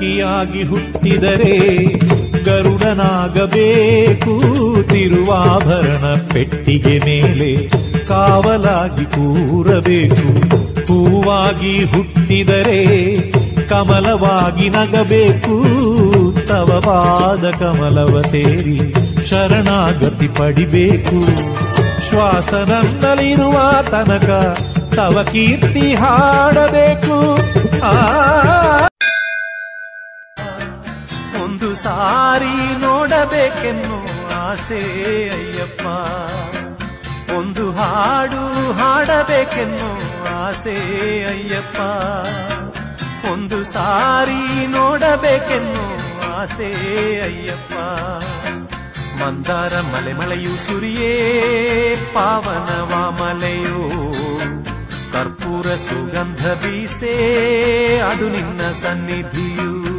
ಕಲ್ಕಿಯಾಗಿ ಹುಟ್ಟಿದರೆ ಗರುಡನಾಗಬೇಕು ತಿರುವಾಭರಣ ಪೆಟ್ಟಿಗೆ ಮೇಲೆ ಕಾವಲಾಗಿ ಕೂರಬೇಕು ಹೂವಾಗಿ ಹುಟ್ಟಿದರೆ ಕಮಲವಾಗಿ ನಗಬೇಕು ತವವಾದ ಕಮಲವ ಸೇರಿ ಶರಣಾಗತಿ ಪಡಿಬೇಕು ಶ್ವಾಸನಂದಲಿರುವ ತನಕ ತವ ಕೀರ್ತಿ ಹಾಡಬೇಕು ಆ ಒಂದು ಸಾರಿ ನೋಡಬೇಕೆನ್ನು ಆಸೆ ಅಯ್ಯಪ್ಪ ಒಂದು ಹಾಡು ಹಾಡಬೇಕೆನ್ನು ಆಸೆ ಅಯ್ಯಪ್ಪ ಒಂದು ಸಾರಿ ನೋಡಬೇಕೆನ್ನು ಆಸೆ ಅಯ್ಯಪ್ಪ ಮಂದಾರ ಮಲೆ ಮಳೆಯು ಸುರಿಯೇ ಪಾವನವ ಮಲೆಯೋ ಕರ್ಪೂರ ಸುಗಂಧ ಬೀಸೇ ಅದು ನಿನ್ನ ಸನ್ನಿಧಿಯು